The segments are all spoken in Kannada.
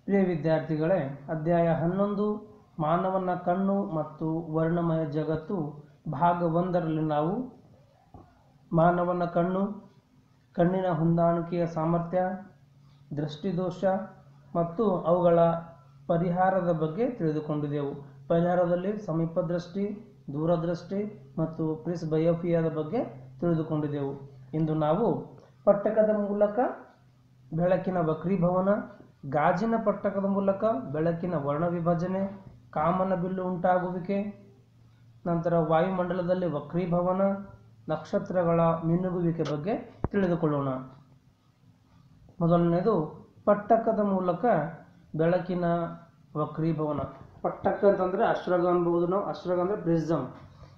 ಪ್ರಿಯ ವಿದ್ಯಾರ್ಥಿಗಳೇ ಅಧ್ಯಾಯ ಹನ್ನೊಂದು ಮಾನವನ ಕಣ್ಣು ಮತ್ತು ವರ್ಣಮಯ ಜಗತ್ತು ಭಾಗ ಒಂದರಲ್ಲಿ ನಾವು ಮಾನವನ ಕಣ್ಣು ಕಣ್ಣಿನ ಹೊಂದಾಣಿಕೆಯ ಸಾಮರ್ಥ್ಯ ದೃಷ್ಟಿದೋಷ ಮತ್ತು ಅವುಗಳ ಪರಿಹಾರದ ಬಗ್ಗೆ ತಿಳಿದುಕೊಂಡಿದ್ದೆವು ಪರಿಹಾರದಲ್ಲಿ ಸಮೀಪ ದೃಷ್ಟಿ ದೂರದೃಷ್ಟಿ ಮತ್ತು ಪ್ರಿಸ್ ಬಯೋಫಿಯಾದ ಬಗ್ಗೆ ತಿಳಿದುಕೊಂಡಿದ್ದೆವು ಇಂದು ನಾವು ಪಟ್ಟಕದ ಮೂಲಕ ಬೆಳಕಿನ ವಕ್ರೀಭವನ ಗಾಜಿನ ಪಟ್ಟಕದ ಮೂಲಕ ಬೆಳಕಿನ ವರ್ಣ ವಿಭಜನೆ ಕಾಮನ ಬಿಲ್ಲು ಉಂಟಾಗುವಿಕೆ ನಂತರ ವಾಯುಮಂಡಲದಲ್ಲಿ ವಕ್ರೀಭವನ ನಕ್ಷತ್ರಗಳ ಮಿನುಗುವಿಕೆ ಬಗ್ಗೆ ತಿಳಿದುಕೊಳ್ಳೋಣ ಮೊದಲನೇದು ಪಟ್ಟಕದ ಮೂಲಕ ಬೆಳಕಿನ ವಕ್ರೀಭವನ ಪಟ್ಟಕ ಅಂತಂದರೆ ಅಶ್ರಗ ಅನ್ಬೋದು ನಾವು ಅಶ್ರಗ ಅಂದರೆ ಪ್ರಿಸಮ್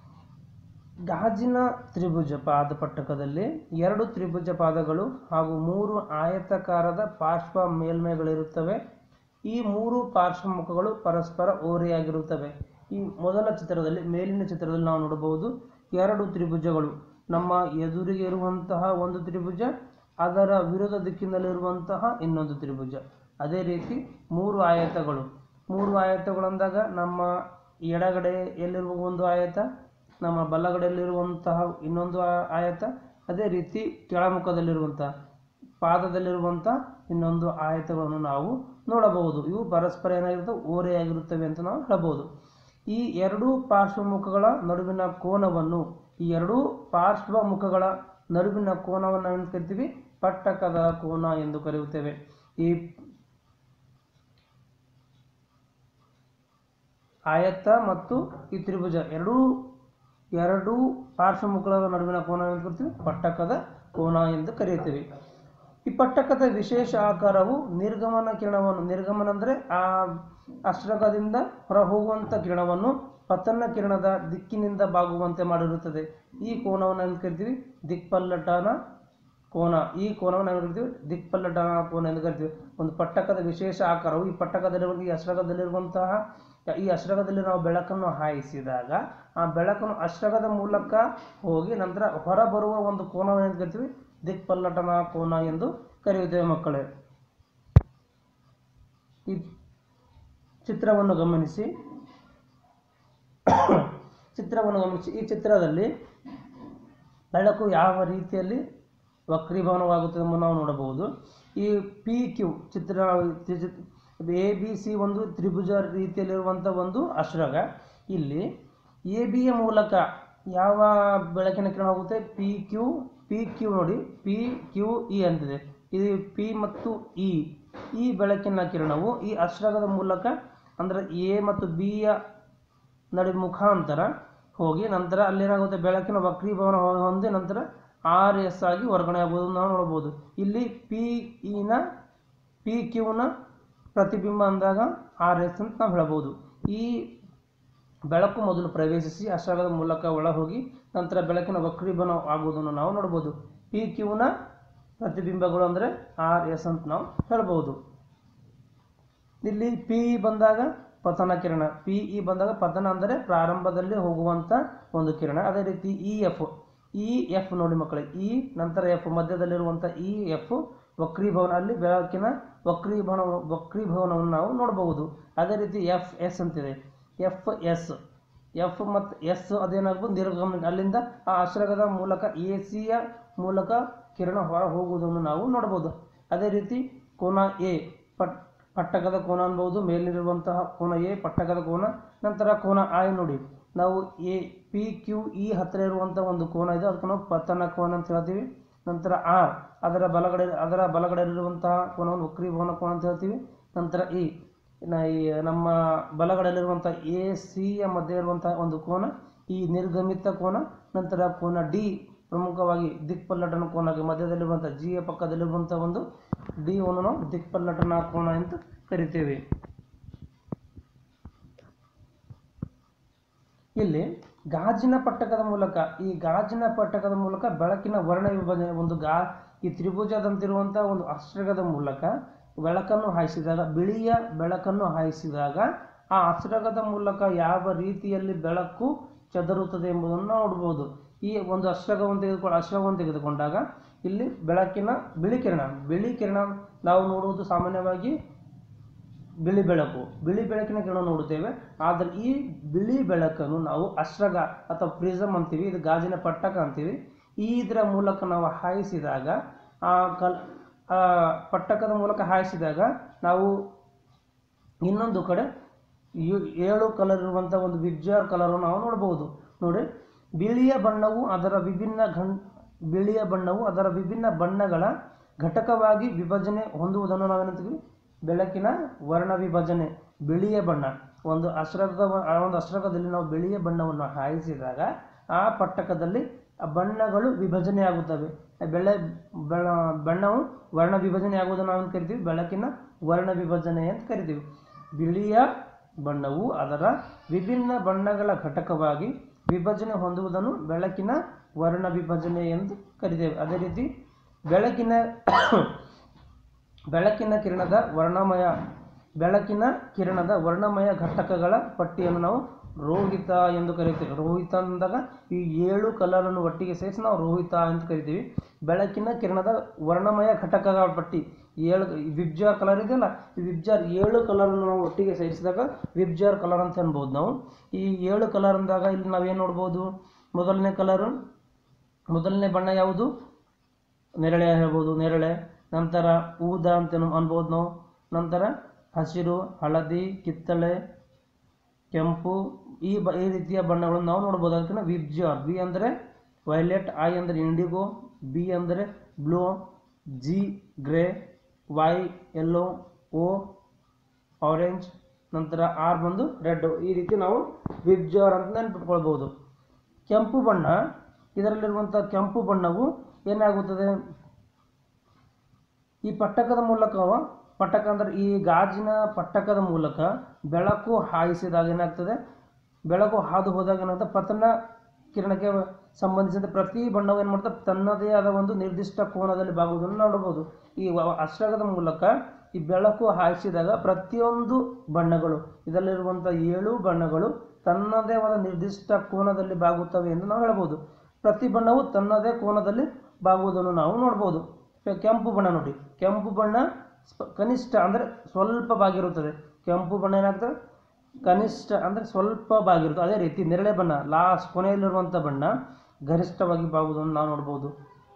ಗಾಜಿನ ತ್ರಿಭುಜ ಪಾದ ಪಟ್ಟಕದಲ್ಲಿ ಎರಡು ತ್ರಿಭುಜ ಪಾದಗಳು ಹಾಗೂ ಮೂರು ಆಯತಾಕಾರದ ಪಾರ್ಶ್ವ ಮೇಲ್ಮೈಗಳಿರುತ್ತವೆ ಈ ಮೂರು ಪಾರ್ಶ್ವ ಮುಖಗಳು ಪರಸ್ಪರ ಓರೆಯಾಗಿರುತ್ತವೆ ಈ ಮೊದಲ ಚಿತ್ರದಲ್ಲಿ ಮೇಲಿನ ಚಿತ್ರದಲ್ಲಿ ನಾವು ನೋಡಬಹುದು ಎರಡು ತ್ರಿಭುಜಗಳು ನಮ್ಮ ಎದುರಿಗೆ ಇರುವಂತಹ ಒಂದು ತ್ರಿಭುಜ ಅದರ ವಿರುದ್ಧ ದಿಕ್ಕಿನಲ್ಲಿರುವಂತಹ ಇನ್ನೊಂದು ತ್ರಿಭುಜ ಅದೇ ರೀತಿ ಮೂರು ಆಯತಗಳು ಮೂರು ಆಯತಗಳು ಅಂದಾಗ ನಮ್ಮ ಎಡಗಡೆ ಎಲ್ಲಿರುವ ಒಂದು ಆಯತ ನಮ್ಮ ಬಲಗಡೆಯಲ್ಲಿರುವಂತಹ ಇನ್ನೊಂದು ಆ- ಆಯತ ಅದೇ ರೀತಿ ಕೆಳಮುಖದಲ್ಲಿರುವಂತಹ ಪಾದದಲ್ಲಿರುವಂತಹ ಇನ್ನೊಂದು ಆಯತಗಳನ್ನು ನಾವು ನೋಡಬಹುದು ಇವು ಪರಸ್ಪರ ಏನಾಗಿರ್ತವೆ ಓರೆಯಾಗಿರುತ್ತವೆ ಅಂತ ನಾವು ಹೇಳಬಹುದು ಈ ಎರಡೂ ಪಾರ್ಶ್ವ ಮುಖಗಳ ನಡುವಿನ ಕೋನವನ್ನು ಈ ಎರಡೂ ಪಾರ್ಶ್ವ ಮುಖಗಳ ನಡುವಿನ ಕೋನವನ್ನು ಏನು ಕರಿತೀವಿ ಪಟ್ಟಕದ ಕೋನ ಎಂದು ಕರೆಯುತ್ತೇವೆ ಈ ಆಯತ ಮತ್ತು ಈ ತ್ರಿಭುಜ ಎರಡೂ ಎರಡೂ ಪಾರ್ಶ್ವಮುಖಗಳ ನಡುವಿನ ಕೋನ ಎಂದು ಕರಿತೀವಿ ಪಟ್ಟಕದ ಕೋನ ಎಂದು ಕರೆಯುತ್ತೇವೆ ಈ ಪಟ್ಟಕದ ವಿಶೇಷ ಆಕಾರವು ನಿರ್ಗಮನ ಕಿರಣವನ್ನು ನಿರ್ಗಮನ ಅಂದರೆ ಆ ಅಶ್ರಕದಿಂದ ಹೊರ ಹೋಗುವಂಥ ಕಿರಣವನ್ನು ಪತನ ಕಿರಣದ ದಿಕ್ಕಿನಿಂದ ಬಾಗುವಂತೆ ಮಾಡಿರುತ್ತದೆ ಈ ಕೋನವನ್ನು ಏನು ಕರಿತೀವಿ ದಿಕ್ಪಲ್ಲಟನ ಕೋನ ಈ ಕೋನವನ್ನು ಏನು ಕರಿತೀವಿ ದಿಕ್ಪಲ್ಲಟನ ಕೋನ ಎಂದು ಕರಿತೀವಿ ಒಂದು ಪಟ್ಟಕದ ವಿಶೇಷ ಆಕಾರವು ಈ ಪಟ್ಟಕದಲ್ಲಿರುವ ಈ ಅಶ್ರಕದಲ್ಲಿರುವಂತಹ ಈ ಅಶ್ರಕದಲ್ಲಿ ನಾವು ಬೆಳಕನ್ನು ಹಾಯಿಸಿದಾಗ ಆ ಬೆಳಕನ್ನು ಅಶ್ರಕದ ಮೂಲಕ ಹೋಗಿ ನಂತರ ಹೊರಬರುವ ಒಂದು ಕೋನವನ್ನು ಏನು ಕರಿತೀವಿ ದಿಕ್ಪಲ್ಲಟನ ಕೋನ ಎಂದು ಕರೆಯುತ್ತೇವೆ ಮಕ್ಕಳೇ ಈ ಚಿತ್ರವನ್ನು ಗಮನಿಸಿ ಚಿತ್ರವನ್ನು ಗಮನಿಸಿ ಈ ಚಿತ್ರದಲ್ಲಿ ಬೆಳಕು ಯಾವ ರೀತಿಯಲ್ಲಿ ವಕ್ರೀಭವನವಾಗುತ್ತದೆ ಎಂಬುದನ್ನು ನಾವು ನೋಡಬಹುದು ಈ ಪಿ ಕ್ಯೂ ಚಿತ್ರ ಎ ಬಿ ಸಿ ಒಂದು ತ್ರಿಭುಜ ರೀತಿಯಲ್ಲಿರುವಂಥ ಒಂದು ಅಶ್ರಗ ಇಲ್ಲಿ ಎ ಬಿಯ ಮೂಲಕ ಯಾವ ಬೆಳಕಿನ ಕಿರಣ ಹೋಗುತ್ತೆ ಪಿ ಕ್ಯೂ ಪಿ ಕ್ಯೂ ನೋಡಿ ಪಿ ಕ್ಯೂ ಇ ಅಂತಿದೆ ಇದು ಪಿ ಮತ್ತು ಇ ಈ ಬೆಳಕಿನ ಕಿರಣವು ಈ ಅಶ್ರಗದ ಮೂಲಕ ಅಂದರೆ ಎ ಮತ್ತು ಬಿಯ ನಡು ಮುಖಾಂತರ ಹೋಗಿ ನಂತರ ಅಲ್ಲೇನಾಗುತ್ತೆ ಬೆಳಕಿನ ವಕ್ರೀಭವನ ಹೊ- ಹೊಂದಿ ನಂತರ ಆರ್ ಎಸ್ ಆಗಿ ಹೊರಗಡೆ ಆಗುವುದನ್ನು ನಾವು ನೋಡ್ಬೋದು ಇಲ್ಲಿ ಪಿ ಇನ ಪಿ ಕ್ಯೂನ ಪ್ರತಿಬಿಂಬ ಅಂದಾಗ ಆರ್ ಎಸ್ ಅಂತ ನಾವು ಹೇಳ್ಬೋದು ಈ ಬೆಳಕು ಮೊದಲು ಪ್ರವೇಶಿಸಿ ಅಶ್ರಗದ ಮೂಲಕ ಒಳ ಹೋಗಿ ನಂತರ ಬೆಳಕಿನ ವಕ್ರೀಭವನ ಆಗುವುದನ್ನು ನಾವು ನೋಡ್ಬೋದು ಪಿ ಕ್ಯೂನ ಪ್ರತಿಬಿಂಬಗಳು ಅಂದರೆ ಆರ್ ಎಸ್ ಅಂತ ನಾವು ಹೇಳ್ಬೋದು ಇಲ್ಲಿ ಪಿ ಇ ಬಂದಾಗ ಪತನ ಕಿರಣ ಪಿ ಇ ಬಂದಾಗ ಪತನ ಅಂದರೆ ಪ್ರಾರಂಭದಲ್ಲಿ ಹೋಗುವಂಥ ಒಂದು ಕಿರಣ ಅದೇ ರೀತಿ ಇ ಎಫ್ ಇ ಎಫ್ ನೋಡಿ ಮಕ್ಕಳೇ ಇ ನಂತರ ಎಫ್ ಮಧ್ಯದಲ್ಲಿರುವಂಥ ಇ ಎಫ್ ವಕ್ರೀಭವನ ಅಲ್ಲಿ ಬೆಳಕಿನ ವಕ್ರೀಭವನ ವಕ್ರೀಭವನವನ್ನು ನಾವು ನೋಡಬಹುದು ಅದೇ ರೀತಿ ಎಫ್ ಎಸ್ ಅಂತಿದೆ ಎಫ್ ಎಸ್ ಎಫ್ ಮತ್ತು ಎಸ್ ಅದೇನಾಗ್ಬೋದು ನಿರ್ಗಮನ ಅಲ್ಲಿಂದ ಆ ಆಶ್ರಯದ ಮೂಲಕ ಎ ಸಿಯ ಮೂಲಕ ಕಿರಣ ಹೊರ ಹೋಗುವುದನ್ನು ನಾವು ನೋಡಬಹುದು ಅದೇ ರೀತಿ ಕೋನ ಎ ಪಟ್ ಪಟ್ಟಕದ ಕೋನ ಅನ್ಬೋದು ಮೇಲಿರುವಂತಹ ಕೋನ ಎ ಪಟ್ಟಕದ ಕೋನ ನಂತರ ಕೋನ ಐ ನೋಡಿ ನಾವು ಎ ಪಿ ಕ್ಯೂ ಇ ಹತ್ತಿರ ಇರುವಂಥ ಒಂದು ಕೋನ ಇದೆ ಅದಕ್ಕೆ ನಾವು ಪತನ ಕೋನ ಅಂತ ಹೇಳ್ತೀವಿ ನಂತರ ಆರ್ ಅದರ ಬಲಗಡೆ ಅದರ ಬಲಗಡೆಯಲ್ಲಿರುವಂತಹ ಕೋನವನ್ನು ವಕ್ರೀಭವನ ಕೋನ ಅಂತ ಹೇಳ್ತೀವಿ ನಂತರ ಇ ನ- ಈ ನಮ್ಮ ಬಲಗಡೆಯಲ್ಲಿರುವಂಥ ಎ ಸಿಯ ಮಧ್ಯೆ ಇರುವಂತಹ ಒಂದು ಕೋನ ಈ ನಿರ್ಗಮಿತ ಕೋನ ನಂತರ ಕೋನ ಡಿ ಪ್ರಮುಖವಾಗಿ ದಿಕ್ಪಲ್ಲಟನ ಕೋನ ಮಧ್ಯದಲ್ಲಿರುವಂಥ ಜಿಯ ಪಕ್ಕದಲ್ಲಿರುವಂಥ ಒಂದು ಡಿ ಅನ್ನು ನಾವು ದಿಕ್ಪಲ್ಲಟನ ಕೋನ ಅಂತ ಕರಿತೇವೆ ಇಲ್ಲಿ ಗಾಜಿನ ಪಟ್ಟಕದ ಮೂಲಕ ಈ ಗಾಜಿನ ಪಟ್ಟಕದ ಮೂಲಕ ಬೆಳಕಿನ ವರ್ಣ ವಿಭಜನೆ ಒಂದು ಗಾ ಈ ತ್ರಿಭುಜದಂತಿರುವಂಥ ಒಂದು ಅಶ್ರಗದ ಮೂಲಕ ಬೆಳಕನ್ನು ಹಾಯಿಸಿದಾಗ ಬಿಳಿಯ ಬೆಳಕನ್ನು ಹಾಯಿಸಿದಾಗ ಆ ಅಶ್ರಗದ ಮೂಲಕ ಯಾವ ರೀತಿಯಲ್ಲಿ ಬೆಳಕು ಚದರುತ್ತದೆ ಎಂಬುದನ್ನು ನೋಡ್ಬೋದು ಈ ಒಂದು ಅಶ್ರಗವನ್ನು ತೆಗೆದುಕೊಂಡು ಅಶ್ರಗವನ್ನು ತೆಗೆದುಕೊಂಡಾಗ ಇಲ್ಲಿ ಬೆಳಕಿನ ಬಿಳಿ ಕಿರಣ ಬಿಳಿ ಕಿರಣ ನಾವು ನೋಡುವುದು ಸಾಮಾನ್ಯವಾಗಿ ಬಿಳಿ ಬೆಳಕು ಬಿಳಿ ಬೆಳಕಿನ ಕಿರಣ ನೋಡುತ್ತೇವೆ ಆದರೆ ಈ ಬಿಳಿ ಬೆಳಕನ್ನು ನಾವು ಅಶ್ರಗ ಅಥವಾ ಪ್ರಿಸಮ್ ಅಂತೀವಿ ಇದು ಗಾಜಿನ ಪಟ್ಟಕ ಅಂತೀವಿ ಈ ಇದರ ಮೂಲಕ ನಾವು ಹಾಯಿಸಿದಾಗ ಆ ಕಲ್ ಆ ಪಟ್ಟಕದ ಮೂಲಕ ಹಾಯಿಸಿದಾಗ ನಾವು ಇನ್ನೊಂದು ಕಡೆ ಯು- ಏಳು ಕಲರ್ ಇರುವಂಥ ಒಂದು ವಿಬ್ಜಾರ್ ಕಲರನ್ನು ನಾವು ನೋಡಬಹುದು ನೋಡಿ ಬಿಳಿಯ ಬಣ್ಣವು ಅದರ ವಿಭಿನ್ನ ಘನ್ ಬಿಳಿಯ ಬಣ್ಣವು ಅದರ ವಿಭಿನ್ನ ಬಣ್ಣಗಳ ಘಟಕವಾಗಿ ವಿಭಜನೆ ಹೊಂದುವುದನ್ನು ನಾವೇನಂತೀವಿ ಬೆಳಕಿನ ವರ್ಣ ವಿಭಜನೆ ಬಿಳಿಯ ಬಣ್ಣ ಒಂದು ಅಶ್ರಕದ ಆ ಒಂದು ಅಶ್ರಕದಲ್ಲಿ ನಾವು ಬಿಳಿಯ ಬಣ್ಣವನ್ನು ಹಾಯಿಸಿದಾಗ ಆ ಪಟ್ಟಕದಲ್ಲಿ ಆ ಬಣ್ಣಗಳು ವಿಭಜನೆ ಆಗುತ್ತವೆ ಬೆಳೆ ಬೆಳ ಬಣ್ಣವು ವರ್ಣ ವಿಭಜನೆ ಆಗುವುದನ್ನು ನಾವು ಕರಿತೀವಿ ಬೆಳಕಿನ ವರ್ಣ ವಿಭಜನೆ ಅಂತ ಕರಿತೀವಿ ಬಿಳಿಯ ಬಣ್ಣವು ಅದರ ವಿಭಿನ್ನ ಬಣ್ಣಗಳ ಘಟಕವಾಗಿ ವಿಭಜನೆ ಹೊಂದುವುದನ್ನು ಬೆಳಕಿನ ವರ್ಣ ವಿಭಜನೆ ಎಂದು ಕರಿತೇವೆ ಅದೇ ರೀತಿ ಬೆಳಕಿನ ಬೆಳಕಿನ ಕಿರಣದ ವರ್ಣಮಯ ಬೆಳಕಿನ ಕಿರಣದ ವರ್ಣಮಯ ಘಟಕಗಳ ಪಟ್ಟಿಯನ್ನು ನಾವು ರೋಹಿತ ಎಂದು ಕರೀತೇವೆ ರೋಹಿತ ಅಂದಾಗ ಈ ಏಳು ಕಲರನ್ನು ಒಟ್ಟಿಗೆ ಸೇರಿಸಿ ನಾವು ರೋಹಿತ ಅಂತ ಕರಿತೀವಿ ಬೆಳಕಿನ ಕಿರಣದ ವರ್ಣಮಯ ಘಟಕಗಳ ಪಟ್ಟಿ ಏಳು ವಿಬ್ಜಾರ್ ಕಲರ್ ಇದೆಯಲ್ಲ ಈ ವಿಬ್ಜಾರ್ ಏಳು ಕಲರನ್ನು ನಾವು ಒಟ್ಟಿಗೆ ಸೇರಿಸಿದಾಗ ವಿಬ್ಜಾರ್ ಕಲರ್ ಅಂತ ಅನ್ಬೋದು ನಾವು ಈ ಏಳು ಕಲರ್ ಅಂದಾಗ ಇಲ್ಲಿ ನಾವೇನು ನೋಡ್ಬೋದು ಮೊದಲನೇ ಕಲರು ಮೊದಲನೇ ಬಣ್ಣ ಯಾವುದು ನೇರಳೆ ಹೇಳ್ಬೋದು ನೇರಳೆ ನಂತರ ಊದ ಅಂತ ಅನ್ಬೋದು ನಾವು ನಂತರ ಹಸಿರು ಹಳದಿ ಕಿತ್ತಳೆ ಕೆಂಪು ಈ ಬ ಈ ರೀತಿಯ ಬಣ್ಣಗಳನ್ನು ನಾವು ನೋಡ್ಬೋದು ಅದಕ್ಕೆ ನಾವು ವಿಬ್ಜಾರ್ ವಿ ಅಂದರೆ ವೈಲೆಟ್ ಐ ಅಂದರೆ ಇಂಡಿಗೋ ಬಿ ಅಂದರೆ blue G grey Y yellow O orange ನಂತರ ಆರ್ ಬಂದು ರೆಡ್ ಈ ರೀತಿ ನಾವು ವಿಬ್ಜಾರ್ ಅಂತ ನೆನ್ಪಿಟ್ಕೊಳ್ಬೋದು ಕೆಂಪು ಬಣ್ಣ ಇದರಲ್ಲಿರುವಂಥ ಕೆಂಪು ಬಣ್ಣವು ಏನಾಗುತ್ತದೆ ಈ ಪಟ್ಟಕದ ಮೂಲಕ ಪಟ್ಟಕ ಅಂದರೆ ಈ ಗಾಜಿನ ಪಟ್ಟಕದ ಮೂಲಕ ಬೆಳಕು ಹಾಯಿಸಿದಾಗ ಏನಾಗ್ತದೆ ಬೆಳಕು ಹಾದು ಹೋದಾಗ ಏನಾಗ್ತದೆ ಪತನ ಕಿರಣಕ್ಕೆ ಸಂಬಂಧಿಸಿದ ಪ್ರತಿ ಬಣ್ಣವು ಏನು ಮಾಡ್ತದೆ ತನ್ನದೇ ಆದ ಒಂದು ನಿರ್ದಿಷ್ಟ ಕೋನದಲ್ಲಿ ಬಾಗುವುದನ್ನು ನೋಡಬಹುದು ಈ ವ- ಅಶ್ರಗದ ಮೂಲಕ ಈ ಬೆಳಕು ಹಾಯಿಸಿದಾಗ ಪ್ರತಿಯೊಂದು ಬಣ್ಣಗಳು ಇದರಲ್ಲಿರುವಂಥ ಏಳು ಬಣ್ಣಗಳು ತನ್ನದೇ ಆದ ನಿರ್ದಿಷ್ಟ ಕೋನದಲ್ಲಿ ಬಾಗುತ್ತವೆ ಎಂದು ನಾವು ಹೇಳ್ಬೋದು ಪ್ರತಿ ಬಣ್ಣವು ತನ್ನದೇ ಕೋನದಲ್ಲಿ ಬಾಗುವುದನ್ನು ನಾವು ನೋಡ್ಬೋದು ಕೆ- ಕೆಂಪು ಬಣ್ಣ ನೋಡಿ ಕೆಂಪು ಬಣ್ಣ ಸ್ಪ- ಕನಿಷ್ಠ ಅಂದರೆ ಸ್ವಲ್ಪ ಬಾಗಿರುತ್ತದೆ ಕೆಂಪು ಬಣ್ಣ ಏನಾಗ್ತದೆ ಕನಿಷ್ಠ ಅಂದರೆ ಸ್ವಲ್ಪ ಬಾಗಿರುತ್ತೆ ಅದೇ ರೀತಿ ನೇರಳೆ ಬಣ್ಣ ಲಾಸ್ಟ್ ಕೊನೆಯಲ್ಲಿರುವಂಥ ಬಣ್ಣ ಗರಿಷ್ಠವಾಗಿ ಬಾಗುವುದನ್ನು ನಾವು ನೋಡ್ಬೋದು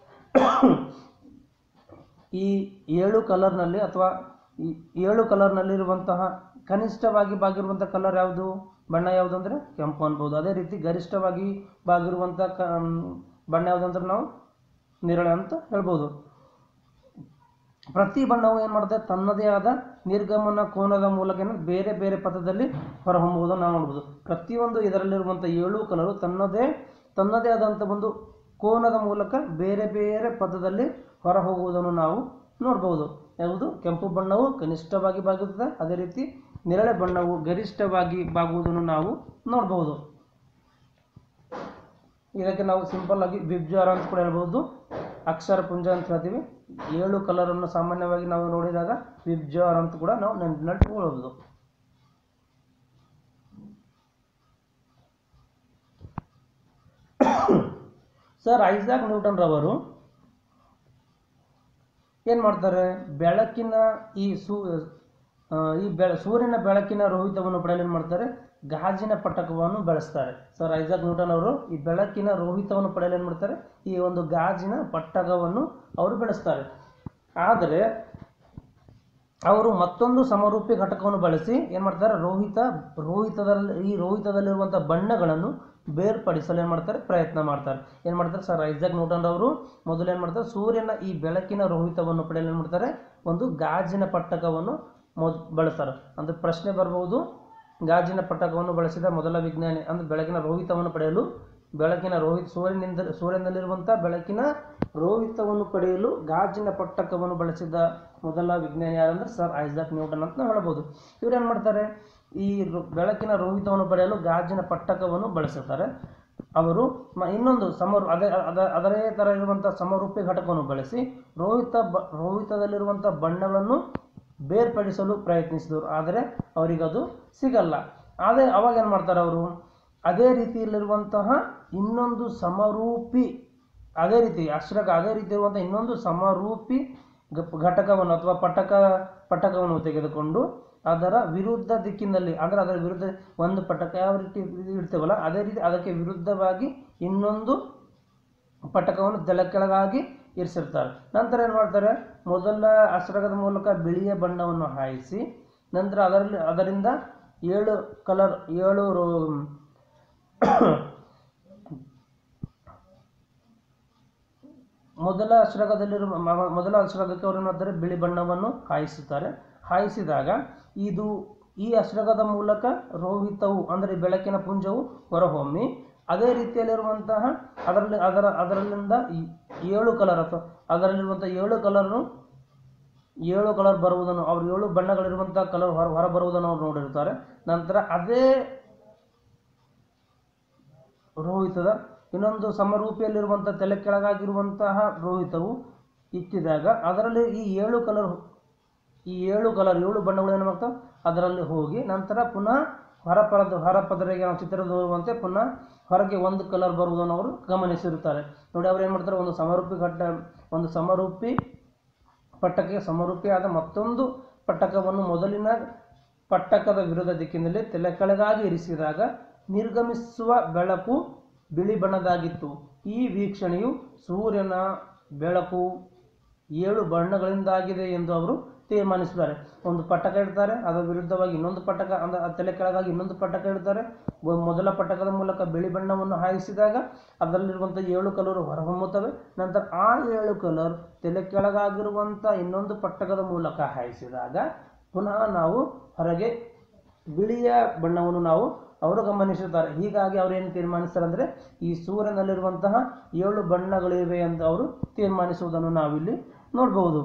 ಈ ಏಳು ಕಲರ್ನಲ್ಲಿ ಅಥವಾ ಈ ಏಳು ಕಲರ್ನಲ್ಲಿರುವಂತಹ ಕನಿಷ್ಠವಾಗಿ ಬಾಗಿರುವಂಥ ಕಲರ್ ಯಾವುದು ಬಣ್ಣ ಯಾವುದು ಅಂದರೆ ಕೆಂಪು ಅನ್ಬೋದು ಅದೇ ರೀತಿ ಗರಿಷ್ಠವಾಗಿ ಬಾಗಿರುವಂಥ ಕ ಬಣ್ಣ ಯಾವುದು ಅಂದ್ರೆ ನಾವು ನೇರಳೆ ಅಂತ ಹೇಳ್ಬೋದು ಪ್ರತಿ ಬಣ್ಣವು ಏನು ಮಾಡುತ್ತೆ ತನ್ನದೇ ಆದ ನಿರ್ಗಮನ ಕೋನದ ಮೂಲಕ ಏನು ಬೇರೆ ಬೇರೆ ಪಥದಲ್ಲಿ ಹೊರಹೊಮ್ಮುವುದನ್ನು ನಾವು ನೋಡ್ಬೋದು ಪ್ರತಿಯೊಂದು ಇದರಲ್ಲಿರುವಂಥ ಏಳು ಕಲರು ತನ್ನದೇ ತನ್ನದೇ ಆದಂಥ ಒಂದು ಕೋನದ ಮೂಲಕ ಬೇರೆ ಬೇರೆ ಪಥದಲ್ಲಿ ಹೊರಹೋಗುವುದನ್ನು ನಾವು ನೋಡ್ಬೋದು ಯಾವುದು ಕೆಂಪು ಬಣ್ಣವು ಕನಿಷ್ಠವಾಗಿ ಬಾಗುತ್ತದೆ ಅದೇ ರೀತಿ ನೇರಳೆ ಬಣ್ಣವು ಗರಿಷ್ಠವಾಗಿ ಬಾಗುವುದನ್ನು ನಾವು ನೋಡ್ಬೋದು ಇದಕ್ಕೆ ನಾವು ಸಿಂಪಲ್ ಆಗಿ ವಿಬ್ಜಾರ ಅಂತ ಕೂಡ ಹೇಳ್ಬೋದು ಅಕ್ಷರ ಪುಂಜ ಅಂತ ಹೇಳ್ತೀವಿ ಏಳು ಕಲರನ್ನು ಸಾಮಾನ್ಯವಾಗಿ ನಾವು ನೋಡಿದಾಗ ವಿಬ್ಜಾರ್ ಅಂತ ಕೂಡ ನಾವು ನೆನಪಿನಲ್ಲಿಟ್ಕೊಳ್ಬೋದು ಸರ್ ಐಸಾಕ್ ನ್ಯೂಟನ್ ರವರು ಏನು ಮಾಡ್ತಾರೆ ಬೆಳಕಿನ ಈ ಸೂ ಆ, ಈ ಬೆಳ ಸೂರ್ಯನ ಬೆಳಕಿನ ರೋಹಿತವನ್ನು ಪಡೆಯಲು ಏನು ಮಾಡ್ತಾರೆ ಗಾಜಿನ ಪಟ್ಟಕವನ್ನು ಬಳಸ್ತಾರೆ ಸರ್ ಐಸಾಕ್ ನ್ಯೂಟನ್ ಅವರು ಈ ಬೆಳಕಿನ ರೋಹಿತವನ್ನು ಪಡೆಯಲು ಏನು ಮಾಡ್ತಾರೆ ಈ ಒಂದು ಗಾಜಿನ ಪಟ್ಟಕವನ್ನು ಅವರು ಬೆಳೆಸ್ತಾರೆ ಆದರೆ ಅವರು ಮತ್ತೊಂದು ಸಮರೂಪಿ ಘಟಕವನ್ನು ಬಳಸಿ ಏನು ಮಾಡ್ತಾರೆ ರೋಹಿತ ರೋಹಿತದಲ್ಲಿ ಈ ರೋಹಿತದಲ್ಲಿರುವಂಥ ಬಣ್ಣಗಳನ್ನು ಬೇರ್ಪಡಿಸಲು ಏನು ಮಾಡ್ತಾರೆ ಪ್ರಯತ್ನ ಮಾಡ್ತಾರೆ ಏನು ಮಾಡ್ತಾರೆ ಸರ್ ಐಸಾಕ್ ನ್ಯೂಟನ್ ಅವರು ಮೊದಲು ಏನು ಮಾಡ್ತಾರೆ ಸೂರ್ಯನ ಈ ಬೆಳಕಿನ ರೋಹಿತವನ್ನು ಪಡೆಯಲು ಏನು ಮಾಡ್ತಾರೆ ಒಂದು ಗಾಜಿನ ಪಟ್ಟಕವನ್ನು ಮೊದ್ ಬಳಸ್ತಾರೆ ಅಂದರೆ ಪ್ರಶ್ನೆ ಬರ್ಬೋದು ಗಾಜಿನ ಪಟ್ಟಕವನ್ನು ಬಳಸಿದ ಮೊದಲ ವಿಜ್ಞಾನಿ ಅಂದರೆ ಬೆಳಕಿನ ರೋಹಿತವನ್ನು ಪಡೆಯಲು ಬೆಳಕಿನ ರೋಹಿತ್ ಸೂರ್ಯನಿಂದ ಸೂರ್ಯನಲ್ಲಿರುವಂಥ ಬೆಳಕಿನ ರೋಹಿತವನ್ನು ಪಡೆಯಲು ಗಾಜಿನ ಪಟ್ಟಕವನ್ನು ಬಳಸಿದ ಮೊದಲ ವಿಜ್ಞಾನಿ ಯಾರಂದ್ರೆ ಸರ್ ಐಸಾಕ್ ನ್ಯೂಟನ್ ಅಂತ ನಾವು ಹೇಳ್ಬೋದು ಇವ್ರು ಏನು ಮಾಡ್ತಾರೆ ಈ ರೋ- ಬೆಳಕಿನ ರೋಹಿತವನ್ನು ಪಡೆಯಲು ಗಾಜಿನ ಪಟ್ಟಕವನ್ನು ಬಳಸುತ್ತಾರೆ ಅವರು ಮ- ಇನ್ನೊಂದು ಸಮರು ಅದೇ ಅದ- ಅದರೇ ಥರ ಇರುವಂಥ ಸಮರೂಪಿ ಘಟಕವನ್ನು ಬಳಸಿ ರೋಹಿತ ಬ ರೋಹಿತದಲ್ಲಿರುವಂಥ ಬಣ್ಣಗಳನ್ನು ಬೇರ್ಪಡಿಸಲು ಪ್ರಯತ್ನಿಸಿದರು ಆದರೆ ಅವರಿಗದು ಸಿಗಲ್ಲ ಆದರೆ ಅವಾಗ ಏನು ಮಾಡ್ತಾರೆ ಅವರು ಅದೇ ರೀತಿಯಲ್ಲಿರುವಂತಹ ಇನ್ನೊಂದು ಸಮರೂಪಿ ಅದೇ ರೀತಿ ಅಶ್ರಕ ಅದೇ ರೀತಿ ಇರುವಂಥ ಇನ್ನೊಂದು ಸಮರೂಪಿ ಗ- ಘಟಕವನ್ನು ಅಥವಾ ಪಟಕ ಪಟಕವನ್ನು ತೆಗೆದುಕೊಂಡು ಅದರ ವಿರುದ್ಧ ದಿಕ್ಕಿನಲ್ಲಿ ಅಂದ್ರೆ ಅದರ ವಿರುದ್ಧ ಒಂದು ಪಟಕ ಯಾವ ರೀತಿ ಇಡ್ತೇವಲ್ಲ ಅದೇ ರೀತಿ ಅದಕ್ಕೆ ವಿರುದ್ಧವಾಗಿ ಇನ್ನೊಂದು ಪಟಕವನ್ನು ತೆಳ ಕೆಳಗಾಗಿ ಇರಿಸಿರ್ತಾರೆ ನಂತರ ಏನು ಮಾಡ್ತಾರೆ ಮೊದಲ ಅಸ್ತ್ರಗದ ಮೂಲಕ ಬಿಳಿಯ ಬಣ್ಣವನ್ನು ಹಾಯಿಸಿ ನಂತರ ಅದರಲ್ಲಿ ಅದರಿಂದ ಏಳು ಕಲರ್ ಏಳು ರೋ- ಮೊದಲ ಅಶ್ರಗದಲ್ಲಿರುವ ಮ- ಮೊದಲ ಅಶ್ರಗಕ್ಕೆ ಅವರು ಏನು ಮಾಡ್ತಾರೆ ಬಿಳಿ ಬಣ್ಣವನ್ನು ಹಾಯಿಸುತ್ತಾರೆ ಹಾಯಿಸಿದಾಗ ಇದು ಈ ಅಶ್ರಗದ ಮೂಲಕ ರೋಹಿತವು ಅಂದರೆ ಬೆಳಕಿನ ಪುಂಜವು ಹೊರಹೊಮ್ಮಿ ಅದೇ ರೀತಿಯಲ್ಲಿರುವಂತಹ ಅದರಲ್ಲಿ ಅದರ ಅದರಲ್ಲಿಂದ ಈ- ಏಳು ಕಲರ್ ಅಥವಾ ಅದರಲ್ಲಿರುವಂಥ ಏಳು ಕಲರ್ನು ಏಳು ಕಲರ್ ಬರುವುದನ್ನು ಅವ್ರು ಏಳು ಬಣ್ಣಗಳಿರುವಂತಹ ಕಲರ್ ಹೊರ ಹೊರ ಬರುವುದನ್ನು ಅವ್ರು ನೋಡಿರ್ತಾರೆ ನಂತರ ಅದೇ ರೋಹಿತದ ಇನ್ನೊಂದು ಸಮರೂಪಿಯಲ್ಲಿರುವಂಥ ತಲೆ ಕೆಳಗಾಗಿರುವಂತಹ ರೋಹಿತವು ಇಕ್ಕಿದಾಗ ಅದರಲ್ಲಿ ಈ ಏಳು ಕಲರ್ ಈ ಏಳು ಕಲರ್ ಏಳು ಬಣ್ಣಗಳು ಏನು ಮಾಡ್ತಾವೆ ಅದರಲ್ಲಿ ಹೋಗಿ ನಂತರ ಪುನಃ ಹೊರಪರದ ಹೊರಪದರಿಗೆ ನಾವು ಚಿತ್ರದಲ್ಲಿ ಹೋಗುವಂತೆ ಪುನಃ ಹೊರಗೆ ಒಂದು ಕಲರ್ ಬರುವುದನ್ನು ಅವರು ಗಮನಿಸಿರುತ್ತಾರೆ ನೋಡಿ ಅವ್ರು ಏನು ಮಾಡ್ತಾರೆ ಒಂದು ಸಮರೂಪಿ ಘಟ್ಟ ಒಂದು ಸಮರೂಪಿ ಪಟ್ಟಕ್ಕೆ ಸಮರೂಪಿಯಾದ ಮತ್ತೊಂದು ಪಟ್ಟಕವನ್ನು ಮೊದಲಿನ ಪಟ್ಟಕದ ವಿರುದ್ಧ ದಿಕ್ಕಿನಲ್ಲಿ ತಲೆ ಕೆಳಗಾಗಿ ಇರಿಸಿದಾಗ ನಿರ್ಗಮಿಸುವ ಬೆಳಕು ಬಿಳಿ ಬಣ್ಣದಾಗಿತ್ತು ಈ ವೀಕ್ಷಣೆಯು ಸೂರ್ಯನ ಬೆಳಕು ಏಳು ಬಣ್ಣಗಳಿಂದಾಗಿದೆ ಎಂದು ಅವರು ತೀರ್ಮಾನಿಸಿದ್ದಾರೆ ಒಂದು ಪಟ್ಟಕ ಇಡ್ತಾರೆ ಅದರ ವಿರುದ್ಧವಾಗಿ ಇನ್ನೊಂದು ಪಟ್ಟಕ ಅಂದ್ರೆ ಆ ತಲೆ ಕೆಳಗಾಗಿ ಇನ್ನೊಂದು ಪಟ್ಟಕ ಇಡ್ತಾರೆ ಒ- ಮೊದಲ ಪಟ್ಟಕದ ಮೂಲಕ ಬಿಳಿ ಬಣ್ಣವನ್ನು ಹಾಯಿಸಿದಾಗ ಅದರಲ್ಲಿರುವಂಥ ಏಳು ಕಲರು ಹೊರಹೊಮ್ಮುತ್ತವೆ ನಂತರ ಆ ಏಳು ಕಲರ್ ತಲೆ ಕೆಳಗಾಗಿರುವಂಥ ಇನ್ನೊಂದು ಪಟ್ಟಕದ ಮೂಲಕ ಹಾಯಿಸಿದಾಗ ಪುನಃ ನಾವು ಹೊರಗೆ ಬಿಳಿಯ ಬಣ್ಣವನ್ನು ನಾವು ಅವರು ಗಮನಿಸುತ್ತಾರೆ ಹೀಗಾಗಿ ಅವರು ಏನು ತೀರ್ಮಾನಿಸ್ತಾರೆ ಅಂದರೆ ಈ ಸೂರ್ಯನಲ್ಲಿರುವಂತಹ ಏಳು ಬಣ್ಣಗಳಿವೆ ಎಂದು ಅವರು ತೀರ್ಮಾನಿಸುವುದನ್ನು ನಾವಿಲ್ಲಿ ನೋಡಬಹುದು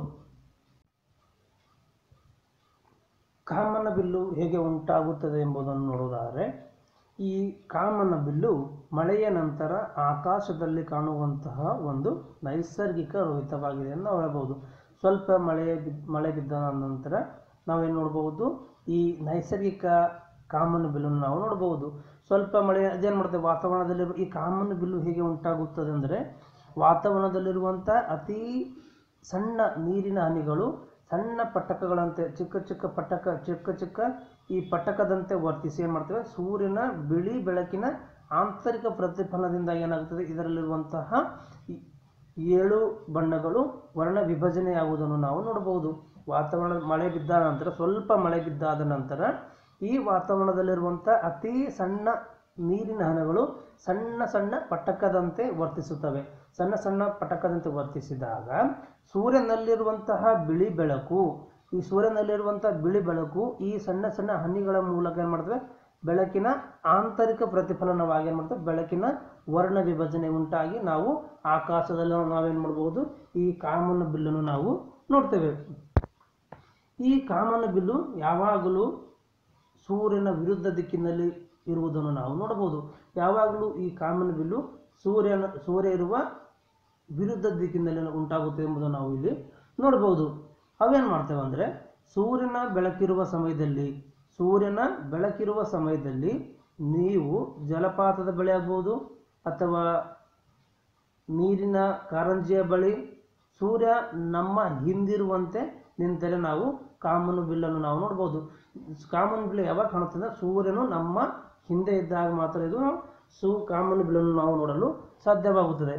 ಕಾಮನ ಬಿಲ್ಲು ಹೇಗೆ ಉಂಟಾಗುತ್ತದೆ ಎಂಬುದನ್ನು ನೋಡುವುದಾದರೆ ಈ ಕಾಮನ ಬಿಲ್ಲು ಮಳೆಯ ನಂತರ ಆಕಾಶದಲ್ಲಿ ಕಾಣುವಂತಹ ಒಂದು ನೈಸರ್ಗಿಕ ರೋಹಿತವಾಗಿದೆ ಎಂದು ನಾವು ಹೇಳಬಹುದು ಸ್ವಲ್ಪ ಮಳೆ ಬಿದ್ ಮಳೆ ಬಿದ್ದ ನಂತರ ನಾವೇನು ನೋಡಬಹುದು ಈ ನೈಸರ್ಗಿಕ ಕಾಮನ ಬಿಲ್ಲನ್ನು ನಾವು ನೋಡಬಹುದು ಸ್ವಲ್ಪ ಮಳೆ ಅದೇನು ಮಾಡ್ತೇವೆ ವಾತಾವರಣದಲ್ಲಿ ಈ ಕಾಮನ ಬಿಲ್ಲು ಹೇಗೆ ಉಂಟಾಗುತ್ತದೆ ಅಂದರೆ ವಾತಾವರಣದಲ್ಲಿರುವಂಥ ಅತಿ ಸಣ್ಣ ನೀರಿನ ಹನಿಗಳು ಸಣ್ಣ ಪಟ್ಟಕಗಳಂತೆ ಚಿಕ್ಕ ಚಿಕ್ಕ ಪಟ್ಟಕ ಚಿಕ್ಕ ಚಿಕ್ಕ ಈ ಪಟ್ಟಕದಂತೆ ವರ್ತಿಸಿ ಏನು ಮಾಡ್ತೇವೆ ಸೂರ್ಯನ ಬಿಳಿ ಬೆಳಕಿನ ಆಂತರಿಕ ಪ್ರತಿಫಲನದಿಂದ ಏನಾಗುತ್ತದೆ ಇದರಲ್ಲಿರುವಂತಹ ಈ ಏಳು ಬಣ್ಣಗಳು ವರ್ಣ ವಿಭಜನೆಯಾಗುವುದನ್ನು ನಾವು ನೋಡಬಹುದು ವಾತಾವರಣ ಮಳೆ ಬಿದ್ದ ನಂತರ ಸ್ವಲ್ಪ ಮಳೆ ಬಿದ್ದಾದ ನಂತರ ಈ ವಾತಾವರಣದಲ್ಲಿರುವಂಥ ಅತಿ ಸಣ್ಣ ನೀರಿನ ಹನಗಳು ಸಣ್ಣ ಸಣ್ಣ ಪಟಕದಂತೆ ವರ್ತಿಸುತ್ತವೆ ಸಣ್ಣ ಸಣ್ಣ ಪಟಕದಂತೆ ವರ್ತಿಸಿದಾಗ ಸೂರ್ಯನಲ್ಲಿರುವಂತಹ ಬಿಳಿ ಬೆಳಕು ಈ ಸೂರ್ಯನಲ್ಲಿರುವಂತಹ ಬಿಳಿ ಬೆಳಕು ಈ ಸಣ್ಣ ಸಣ್ಣ ಹನಿಗಳ ಮೂಲಕ ಏನು ಮಾಡ್ತವೆ ಬೆಳಕಿನ ಆಂತರಿಕ ಪ್ರತಿಫಲನವಾಗಿ ಏನು ಮಾಡ್ತವೆ ಬೆಳಕಿನ ವರ್ಣ ವಿಭಜನೆ ಉಂಟಾಗಿ ನಾವು ಆಕಾಶದಲ್ಲಿ ನಾವೇನು ಮಾಡ್ಬೋದು ಈ ಕಾಮನ ಬಿಲ್ಲನ್ನು ನಾವು ನೋಡ್ತೇವೆ ಈ ಕಾಮನ ಬಿಲ್ಲು ಯಾವಾಗಲೂ ಸೂರ್ಯನ ವಿರುದ್ಧ ದಿಕ್ಕಿನಲ್ಲಿ ಇರುವುದನ್ನು ನಾವು ನೋಡಬಹುದು ಯಾವಾಗಲೂ ಈ ಕಾಮನ ಬಿಲ್ಲು ಸೂರ್ಯನ ಸೂರ್ಯ ಇರುವ ವಿರುದ್ಧ ದಿಕ್ಕಿನಲ್ಲಿ ಉಂಟಾಗುತ್ತೆ ಎಂಬುದನ್ನು ನಾವು ಇಲ್ಲಿ ನೋಡಬಹುದು ಅವೇನು ಮಾಡ್ತೇವೆ ಅಂದರೆ ಸೂರ್ಯನ ಬೆಳಕಿರುವ ಸಮಯದಲ್ಲಿ ಸೂರ್ಯನ ಬೆಳಕಿರುವ ಸಮಯದಲ್ಲಿ ನೀವು ಜಲಪಾತದ ಬಳಿ ಆಗ್ಬೋದು ಅಥವಾ ನೀರಿನ ಕಾರಂಜಿಯ ಬಳಿ ಸೂರ್ಯ ನಮ್ಮ ಹಿಂದಿರುವಂತೆ ನಿಂತರೆ ನಾವು ಕಾಮನು ಬಿಲ್ಲನ್ನು ನಾವು ನೋಡ್ಬೋದು ಕಾಮನು ಬಿಲ್ ಯಾವಾಗ ಕಾಣುತ್ತದೆ ಸೂರ್ಯನು ನಮ್ಮ ಹಿಂದೆ ಇದ್ದಾಗ ಮಾತ್ರ ಇದು ಸು ಕಾಮನು ಬಿಲ್ಲನ್ನು ನಾವು ನೋಡಲು ಸಾಧ್ಯವಾಗುತ್ತದೆ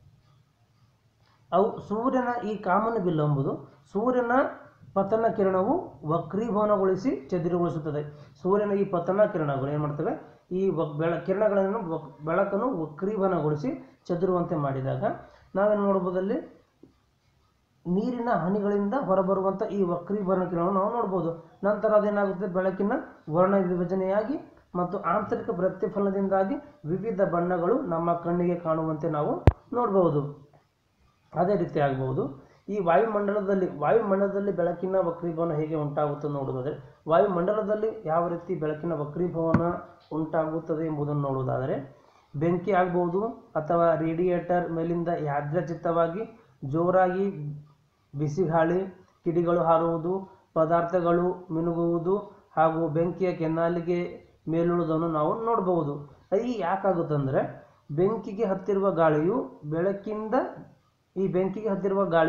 ಅವು ಸೂರ್ಯನ ಈ ಕಾಮನ ಬಿಲ್ಲು ಎಂಬುದು ಸೂರ್ಯನ ಪತನ ಕಿರಣವು ವಕ್ರೀಭವನಗೊಳಿಸಿ ಚದುರುಗೊಳಿಸುತ್ತದೆ ಸೂರ್ಯನ ಈ ಪತನ ಕಿರಣಗಳು ಏನು ಮಾಡ್ತವೆ ಈ ವಕ್ ಬೆಳ ಕಿರಣಗಳನ್ನು ವಕ್ ಬೆಳಕನ್ನು ವಕ್ರೀಭವನಗೊಳಿಸಿ ಚದುರುವಂತೆ ಮಾಡಿದಾಗ ನಾವೇನು ನೋಡ್ಬೋದಲ್ಲಿ ನೀರಿನ ಹನಿಗಳಿಂದ ಹೊರಬರುವಂಥ ಈ ವಕ್ರೀಭವನ ಕಿರಣವನ್ನು ನಾವು ನೋಡ್ಬೋದು ನಂತರ ಅದೇನಾಗುತ್ತೆ ಬೆಳಕಿನ ವರ್ಣ ವಿಭಜನೆಯಾಗಿ ಮತ್ತು ಆಂತರಿಕ ಪ್ರತಿಫಲನದಿಂದಾಗಿ ವಿವಿಧ ಬಣ್ಣಗಳು ನಮ್ಮ ಕಣ್ಣಿಗೆ ಕಾಣುವಂತೆ ನಾವು ನೋಡಬಹುದು ಅದೇ ರೀತಿ ಆಗಬಹುದು ಈ ವಾಯುಮಂಡಲದಲ್ಲಿ ವಾಯುಮಂಡಲದಲ್ಲಿ ಬೆಳಕಿನ ವಕ್ರೀಭವನ ಹೇಗೆ ಉಂಟಾಗುತ್ತದೆ ನೋಡುವುದಾದರೆ ವಾಯುಮಂಡಲದಲ್ಲಿ ಯಾವ ರೀತಿ ಬೆಳಕಿನ ವಕ್ರೀಭವನ ಉಂಟಾಗುತ್ತದೆ ಎಂಬುದನ್ನು ನೋಡುವುದಾದರೆ ಬೆಂಕಿ ಆಗಬಹುದು ಅಥವಾ ರೇಡಿಯೇಟರ್ ಮೇಲಿಂದ ಯಾದೃಚ್ಛಿತವಾಗಿ ಜೋರಾಗಿ ಬಿಸಿ ಗಾಳಿ ಕಿಡಿಗಳು ಹಾರುವುದು ಪದಾರ್ಥಗಳು ಮಿನುಗುವುದು ಹಾಗೂ ಬೆಂಕಿಯ ಕೆನ್ನಾಲಿಗೆ ಮೇಲುಳುವುದನ್ನು ನಾವು ನೋಡಬಹುದು ಈ ಯಾಕಾಗುತ್ತಂದರೆ ಬೆಂಕಿಗೆ ಹತ್ತಿರುವ ಗಾಳಿಯು ಬೆಳಕಿಂದ ಈ ಬೆಂಕಿಗೆ ಹತ್ತಿರುವ ಗಾಳಿಯು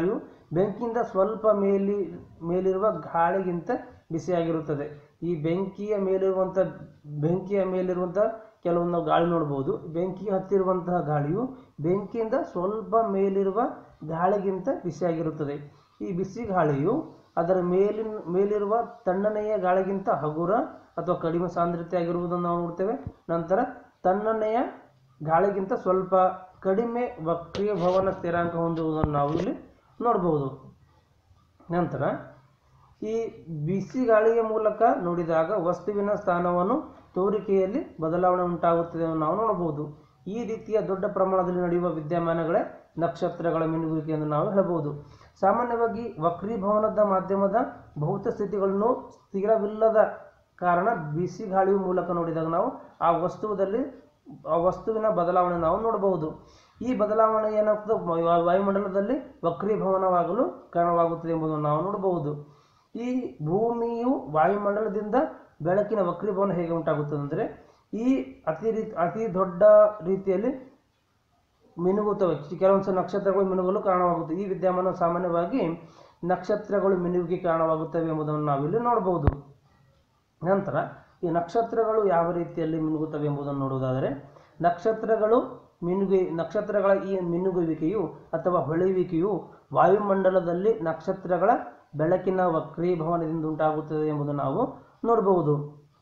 ಬೆಂಕಿಯಿಂದ ಸ್ವಲ್ಪ ಮೇಲಿ ಮೇಲಿರುವ ಗಾಳಿಗಿಂತ ಬಿಸಿಯಾಗಿರುತ್ತದೆ ಈ ಬೆಂಕಿಯ ಮೇಲಿರುವಂಥ ಬೆಂಕಿಯ ಮೇಲಿರುವಂಥ ಕೆಲವೊಂದು ನಾವು ಗಾಳಿ ನೋಡ್ಬೋದು ಬೆಂಕಿ ಹತ್ತಿರುವಂತಹ ಗಾಳಿಯು ಬೆಂಕಿಯಿಂದ ಸ್ವಲ್ಪ ಮೇಲಿರುವ ಗಾಳಿಗಿಂತ ಬಿಸಿಯಾಗಿರುತ್ತದೆ ಈ ಬಿಸಿ ಗಾಳಿಯು ಅದರ ಮೇಲಿನ ಮೇಲಿರುವ ತಣ್ಣನೆಯ ಗಾಳಿಗಿಂತ ಹಗುರ ಅಥವಾ ಕಡಿಮೆ ಸಾಂದ್ರತೆ ಆಗಿರುವುದನ್ನು ನಾವು ನೋಡ್ತೇವೆ ನಂತರ ತಣ್ಣನೆಯ ಗಾಳಿಗಿಂತ ಸ್ವಲ್ಪ ಕಡಿಮೆ ವಕ್ರೀಯ ಭವನ ಸ್ಥಿರಾಂಕ ಹೊಂದುವುದನ್ನು ನಾವು ಇಲ್ಲಿ ನೋಡಬಹುದು ನಂತರ ಈ ಬಿಸಿ ಗಾಳಿಯ ಮೂಲಕ ನೋಡಿದಾಗ ವಸ್ತುವಿನ ಸ್ಥಾನವನ್ನು ತೋರಿಕೆಯಲ್ಲಿ ಬದಲಾವಣೆ ಉಂಟಾಗುತ್ತದೆ ಎಂದು ನಾವು ನೋಡಬಹುದು ಈ ರೀತಿಯ ದೊಡ್ಡ ಪ್ರಮಾಣದಲ್ಲಿ ನಡೆಯುವ ವಿದ್ಯಮಾನಗಳೇ ನಕ್ಷತ್ರಗಳ ಮಿನುಗುವಿಕೆ ಎಂದು ನಾವು ಹೇಳಬಹುದು ಸಾಮಾನ್ಯವಾಗಿ ವಕ್ರೀಭವನದ ಮಾಧ್ಯಮದ ಭೌತ ಸ್ಥಿತಿಗಳನ್ನು ಸ್ಥಿರವಿಲ್ಲದ ಕಾರಣ ಬಿಸಿ ಗಾಳಿಯ ಮೂಲಕ ನೋಡಿದಾಗ ನಾವು ಆ ವಸ್ತುವಿನಲ್ಲಿ ಆ ವಸ್ತುವಿನ ಬದಲಾವಣೆ ನಾವು ನೋಡಬಹುದು ಈ ಬದಲಾವಣೆ ಏನಾಗ್ತದೆ ವಾ- ವಾಯುಮಂಡಲದಲ್ಲಿ ವಕ್ರೀಭವನವಾಗಲು ಕಾರಣವಾಗುತ್ತದೆ ಎಂಬುದನ್ನು ನಾವು ನೋಡಬಹುದು ಈ ಭೂಮಿಯು ವಾಯುಮಂಡಲದಿಂದ ಬೆಳಕಿನ ವಕ್ರೀಭವನ ಹೇಗೆ ಉಂಟಾಗುತ್ತದೆ ಅಂದರೆ ಈ ಅತಿ ರೀ ಅತಿ ದೊಡ್ಡ ರೀತಿಯಲ್ಲಿ ಮಿನುಗುತ್ತವೆ ಕೆಲವೊಂದು ಸಲ ನಕ್ಷತ್ರಗಳು ಮಿನುಗಲು ಕಾರಣವಾಗುತ್ತದೆ ಈ ವಿದ್ಯಮಾನ ಸಾಮಾನ್ಯವಾಗಿ ನಕ್ಷತ್ರಗಳು ಮಿನುಗಿಗೆ ಕಾರಣವಾಗುತ್ತವೆ ಎಂಬುದನ್ನು ನಾವಿಲ್ಲಿ ನೋಡಬಹುದು ನಂತರ ಈ ನಕ್ಷತ್ರಗಳು ಯಾವ ರೀತಿಯಲ್ಲಿ ಮಿನುಗುತ್ತವೆ ಎಂಬುದನ್ನು ನೋಡುವುದಾದರೆ ನಕ್ಷತ್ರಗಳು ಮಿನುಗಿ ನಕ್ಷತ್ರಗಳ ಈ ಮಿನುಗುವಿಕೆಯು ಅಥವಾ ಹೊಳೆಯುವಿಕೆಯು ವಾಯುಮಂಡಲದಲ್ಲಿ ನಕ್ಷತ್ರಗಳ ಬೆಳಕಿನ ವಕ್ರೀಭವನದಿಂದ ಉಂಟಾಗುತ್ತದೆ ಎಂಬುದನ್ನು ನಾವು ನೋಡಬಹುದು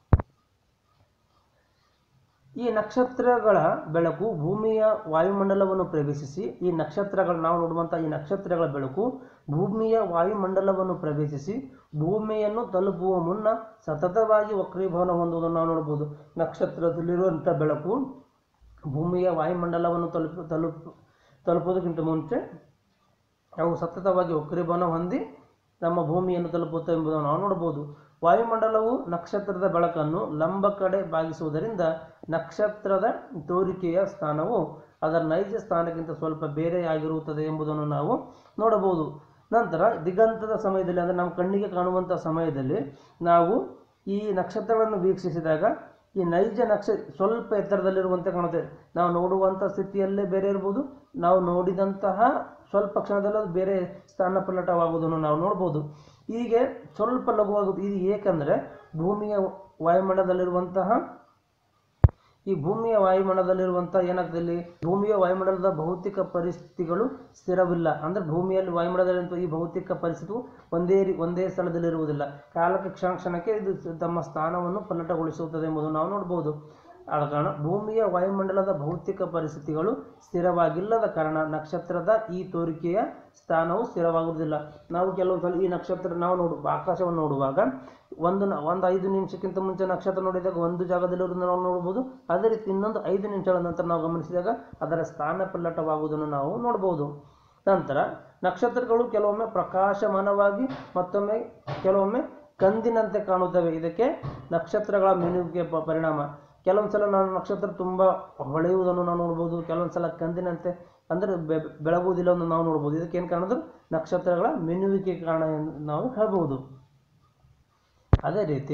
ಈ ನಕ್ಷತ್ರಗಳ ಬೆಳಕು ಭೂಮಿಯ ವಾಯುಮಂಡಲವನ್ನು ಪ್ರವೇಶಿಸಿ ಈ ನಕ್ಷತ್ರಗಳ ನಾವು ನೋಡುವಂಥ ಈ ನಕ್ಷತ್ರಗಳ ಬೆಳಕು ಭೂಮಿಯ ವಾಯುಮಂಡಲವನ್ನು ಪ್ರವೇಶಿಸಿ ಭೂಮಿಯನ್ನು ತಲುಪುವ ಮುನ್ನ ಸತತವಾಗಿ ವಕ್ರೀಭವನ ಹೊಂದುವುದನ್ನು ನಾವು ನೋಡಬಹುದು ನಕ್ಷತ್ರದಲ್ಲಿರುವಂಥ ಬೆಳಕು ಭೂಮಿಯ ವಾಯುಮಂಡಲವನ್ನು ತಲುಪು ತಲುಪು ತಲುಪುವುದಕ್ಕಿಂತ ಮುಂಚೆ ಅವು ಸತತವಾಗಿ ವಕ್ರೀಭವನ ಹೊಂದಿ ನಮ್ಮ ಭೂಮಿಯನ್ನು ತಲುಪುತ್ತವೆ ಎಂಬುದನ್ನು ನಾವು ನೋಡಬಹುದು ವಾಯುಮಂಡಲವು ನಕ್ಷತ್ರದ ಬೆಳಕನ್ನು ಲಂಬ ಕಡೆ ಬಾಗಿಸುವುದರಿಂದ ನಕ್ಷತ್ರದ ತೋರಿಕೆಯ ಸ್ಥಾನವು ಅದರ ನೈಜ ಸ್ಥಾನಕ್ಕಿಂತ ಸ್ವಲ್ಪ ಬೇರೆಯಾಗಿರುತ್ತದೆ ಎಂಬುದನ್ನು ನಾವು ನೋಡಬಹುದು ನಂತರ ದಿಗಂತದ ಸಮಯದಲ್ಲಿ ಅಂದರೆ ನಮ್ಮ ಕಣ್ಣಿಗೆ ಕಾಣುವಂಥ ಸಮಯದಲ್ಲಿ ನಾವು ಈ ನಕ್ಷತ್ರಗಳನ್ನು ವೀಕ್ಷಿಸಿದಾಗ ಈ ನೈಜ ನಕ್ಷ ಸ್ವಲ್ಪ ಎತ್ತರದಲ್ಲಿರುವಂತೆ ಕಾಣುತ್ತೆ ನಾವು ನೋಡುವಂಥ ಸ್ಥಿತಿಯಲ್ಲೇ ಬೇರೆ ಇರ್ಬೋದು ನಾವು ನೋಡಿದಂತಹ ಸ್ವಲ್ಪ ಕ್ಷಣದಲ್ಲಿ ಅದು ಬೇರೆ ಸ್ಥಾನ ಪಲ್ಲಟವಾಗುವುದನ್ನು ನಾವು ನೋಡ್ಬೋದು ಹೀಗೆ ಸ್ವಲ್ಪ ಲಘುವಾಗುವುದು ಇದು ಏಕೆಂದರೆ ಭೂಮಿಯ ವಾಯುಮಂಡಲದಲ್ಲಿರುವಂತಹ ಈ ಭೂಮಿಯ ವಾಯುಮಂಡಲದಲ್ಲಿರುವಂಥ ಏನಾಗ್ತದೆ ಇಲ್ಲಿ ಭೂಮಿಯ ವಾಯುಮಂಡಲದ ಭೌತಿಕ ಪರಿಸ್ಥಿತಿಗಳು ಸ್ಥಿರವಿಲ್ಲ ಅಂದರೆ ಭೂಮಿಯಲ್ಲಿ ವಾಯುಮಂಡಲದಲ್ಲಿರುವಂಥ ಈ ಭೌತಿಕ ಪರಿಸ್ಥಿತಿಯು ಒಂದೇ ರೀ ಒಂದೇ ಸ್ಥಳದಲ್ಲಿರುವುದಿಲ್ಲ ಕಾಲಕ್ಕೆ ಕ್ಷಣ ಕ್ಷಣಕ್ಕೆ ಇದು ತಮ್ಮ ಸ್ಥಾನವನ್ನು ಪಲ್ಲಟಗೊಳಿಸುತ್ತದೆ ಎಂಬುದನ್ನು ನಾವು ನೋಡ್ಬೋದು ಆದ ಕಾರಣ ಭೂಮಿಯ ವಾಯುಮಂಡಲದ ಭೌತಿಕ ಪರಿಸ್ಥಿತಿಗಳು ಸ್ಥಿರವಾಗಿಲ್ಲದ ಕಾರಣ ನಕ್ಷತ್ರದ ಈ ತೋರಿಕೆಯ ಸ್ಥಾನವು ಸ್ಥಿರವಾಗುವುದಿಲ್ಲ ನಾವು ಕೆಲವು ಸಲ ಈ ನಕ್ಷತ್ರ ನಾವು ನೋಡು ಆಕಾಶವನ್ನು ನೋಡುವಾಗ ಒಂದು ನ- ಒಂದು ಐದು ನಿಮಿಷಕ್ಕಿಂತ ಮುಂಚೆ ನಕ್ಷತ್ರ ನೋಡಿದಾಗ ಒಂದು ಜಾಗದಲ್ಲಿರೋದನ್ನು ನಾವು ನೋಡ್ಬೋದು ಅದೇ ರೀತಿ ಇನ್ನೊಂದು ಐದು ನಿಮಿಷಗಳ ನಂತರ ನಾವು ಗಮನಿಸಿದಾಗ ಅದರ ಸ್ಥಾನ ಪಲ್ಲಟವಾಗುವುದನ್ನು ನಾವು ನೋಡ್ಬೋದು ನಂತರ ನಕ್ಷತ್ರಗಳು ಕೆಲವೊಮ್ಮೆ ಪ್ರಕಾಶಮಾನವಾಗಿ ಮತ್ತೊಮ್ಮೆ ಕೆಲವೊಮ್ಮೆ ಕಂದಿನಂತೆ ಕಾಣುತ್ತವೆ ಇದಕ್ಕೆ ನಕ್ಷತ್ರಗಳ ಮಿನುವಿಗೆ ಪ- ಪರಿಣಾಮ ಕೆಲವೊಂದು ಸಲ ನಾವು ನಕ್ಷತ್ರ ತುಂಬ ಹೊಳೆಯುವುದನ್ನು ನಾವು ನೋಡ್ಬೋದು ಕೆಲವೊಂದು ಸಲ ಕಂದಿನಂತೆ ಅಂದರೆ ಬೆ- ಬೆಳಗುವುದಿಲ್ಲವನ್ನು ನಾವು ನೋಡ್ಬೋದು ಇದಕ್ಕೆ ಏನು ಕಾರಣ ಅಂದ್ರೆ ನಕ್ಷತ್ರಗಳ ಮಿನುವಿಕೆ ಕಾರಣ ಎಂದು ನಾವು ಹೇಳ್ಬೋದು ಅದೇ ರೀತಿ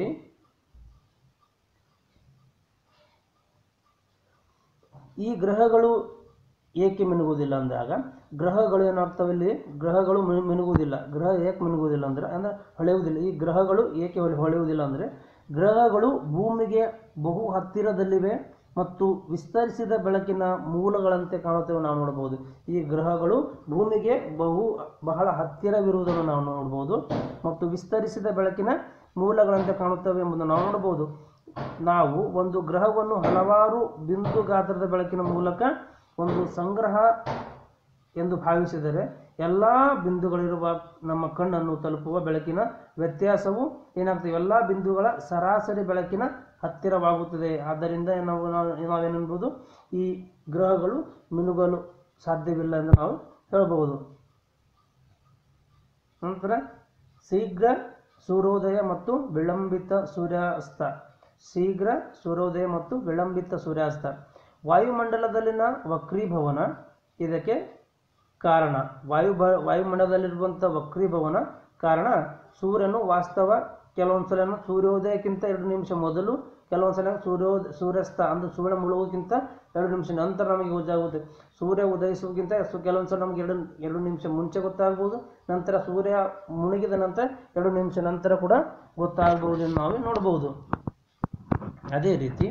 ಈ ಗ್ರಹಗಳು ಏಕೆ ಮಿನುಗುವುದಿಲ್ಲ ಅಂದಾಗ ಗ್ರಹಗಳು ಏನಾಗ್ತವೆ ಇಲ್ಲಿ ಗ್ರಹಗಳು ಮಿನು- ಮಿನುಗುವುದಿಲ್ಲ ಗ್ರಹ ಏಕೆ ಮಿನುಗುವುದಿಲ್ಲ ಅಂದರೆ ಅಂದರೆ ಹೊಳೆಯುವುದಿಲ್ಲ ಈ ಗ್ರಹಗಳು ಏಕೆ ಹೊಳೆ ಹೊಳೆಯುವುದಿಲ್ಲ ಅಂದರೆ ಗ್ರಹಗಳು ಭೂಮಿಗೆ ಬಹು ಹತ್ತಿರದಲ್ಲಿವೆ ಮತ್ತು ವಿಸ್ತರಿಸಿದ ಬೆಳಕಿನ ಮೂಲಗಳಂತೆ ಕಾಣುತ್ತೇವೆ ನಾವು ನೋಡಬಹುದು ಈ ಗ್ರಹಗಳು ಭೂಮಿಗೆ ಬಹು ಬಹಳ ಹತ್ತಿರವಿರುವುದನ್ನು ನಾವು ನೋಡಬಹುದು ಮತ್ತು ವಿಸ್ತರಿಸಿದ ಬೆಳಕಿನ ಮೂಲಗಳಂತೆ ಕಾಣುತ್ತವೆ ಎಂಬುದನ್ನು ನಾವು ನೋಡಬಹುದು ನಾವು ಒಂದು ಗ್ರಹವನ್ನು ಹಲವಾರು ಬಿಂದು ಗಾತ್ರದ ಬೆಳಕಿನ ಮೂಲಕ ಒಂದು ಸಂಗ್ರಹ ಎಂದು ಭಾವಿಸಿದರೆ ಎಲ್ಲ ಬಿಂದುಗಳಿರುವ ನಮ್ಮ ಕಣ್ಣನ್ನು ತಲುಪುವ ಬೆಳಕಿನ ವ್ಯತ್ಯಾಸವು ಏನಾಗ್ತದೆ ಎಲ್ಲ ಬಿಂದುಗಳ ಸರಾಸರಿ ಬೆಳಕಿನ ಹತ್ತಿರವಾಗುತ್ತದೆ ಆದ್ದರಿಂದ ನಾವು ನಾವು- ನಾವೇನೆನ್ಬೋದು ಈ ಗ್ರಹಗಳು ಮಿನುಗಲು ಸಾಧ್ಯವಿಲ್ಲ ಎಂದು ನಾವು ಹೇಳಬಹುದು ನಂತರ ಶೀಘ್ರ ಸೂರ್ಯೋದಯ ಮತ್ತು ವಿಳಂಬಿತ ಸೂರ್ಯಾಸ್ತ ಶೀಘ್ರ ಸೂರ್ಯೋದಯ ಮತ್ತು ವಿಳಂಬಿತ ಸೂರ್ಯಾಸ್ತ ವಾಯುಮಂಡಲದಲ್ಲಿನ ವಕ್ರೀಭವನ ಇದಕ್ಕೆ ಕಾರಣ ವಾಯು ವಾಯುಮಂಡಲದಲ್ಲಿರುವಂಥ ವಕ್ರೀಭವನ ಕಾರಣ ಸೂರ್ಯನು ವಾಸ್ತವ ಕೆಲವೊಂದು ಸಲ ಸೂರ್ಯೋದಯಕ್ಕಿಂತ ಎರಡು ನಿಮಿಷ ಮೊದಲು ಕೆಲವೊಂದು ಸಲ ಸೂರ್ಯೋದಯ ಸೂರ್ಯಾಸ್ತ ಅಂದರೆ ಸೂರ್ಯ ಮುಳುಗೋಕ್ಕಿಂತ ಎರಡು ನಿಮಿಷ ನಂತರ ನಮಗೆ ಗೊತ್ತಾಗುತ್ತೆ ಸೂರ್ಯ ಉದಯಿಸುವುದಕ್ಕಿಂತ ಸು ಕೆಲವೊಂದು ಸಲ ನಮಗೆ ಎರಡು ಎರಡು ನಿಮಿಷ ಮುಂಚೆ ಗೊತ್ತಾಗ್ಬೋದು ನಂತರ ಸೂರ್ಯ ಮುಳುಗಿದ ನಂತರ ಎರಡು ನಿಮಿಷ ನಂತರ ಕೂಡ ಗೊತ್ತಾಗ್ಬೋದು ಎಂದು ನಾವು ನೋಡ್ಬೋದು ಅದೇ ರೀತಿ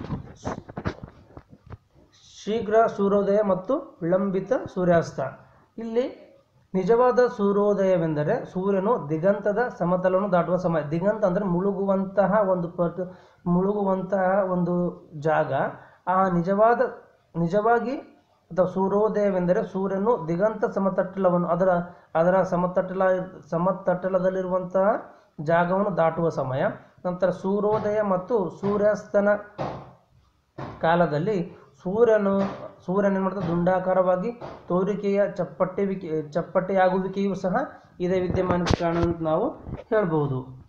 ಶೀಘ್ರ ಸೂರ್ಯೋದಯ ಮತ್ತು ವಿಳಂಬಿತ ಸೂರ್ಯಾಸ್ತ ಇಲ್ಲಿ ನಿಜವಾದ ಸೂರ್ಯೋದಯವೆಂದರೆ ಸೂರ್ಯನು ದಿಗಂತದ ಸಮತಲವನ್ನು ದಾಟುವ ಸಮಯ ದಿಗಂತ ಅಂದರೆ ಮುಳುಗುವಂತಹ ಒಂದು ಪಟ್ ಮುಳುಗುವಂತಹ ಒಂದು ಜಾಗ ಆ ನಿಜವಾದ ನಿಜವಾಗಿ ಅಥವಾ ಸೂರ್ಯೋದಯವೆಂದರೆ ಸೂರ್ಯನು ದಿಗಂತ ಸಮತಟ್ಟಲವನ್ನು ಅದರ ಅದರ ಸಮತಟ್ಟಲ ಸಮತಟ್ಟಲದಲ್ಲಿರುವಂತಹ ಜಾಗವನ್ನು ದಾಟುವ ಸಮಯ ನಂತರ ಸೂರ್ಯೋದಯ ಮತ್ತು ಸೂರ್ಯಾಸ್ತನ ಕಾಲದಲ್ಲಿ ಸೂರ್ಯನು ಸೂರ್ಯನ ಏನು ಮಾಡ್ತಾರೆ ದುಂಡಾಕಾರವಾಗಿ ತೋರಿಕೆಯ ಚಪ್ಪಟ್ಟೆ ಚಪ್ಪಟ್ಟೆಯಾಗುವಿಕೆಯೂ ಸಹ ಇದೇ ವಿದ್ಯಮಾನಕ್ಕೆ ಕಾರಣ ಅಂತ ನಾವು ಹೇಳ್ಬೋದು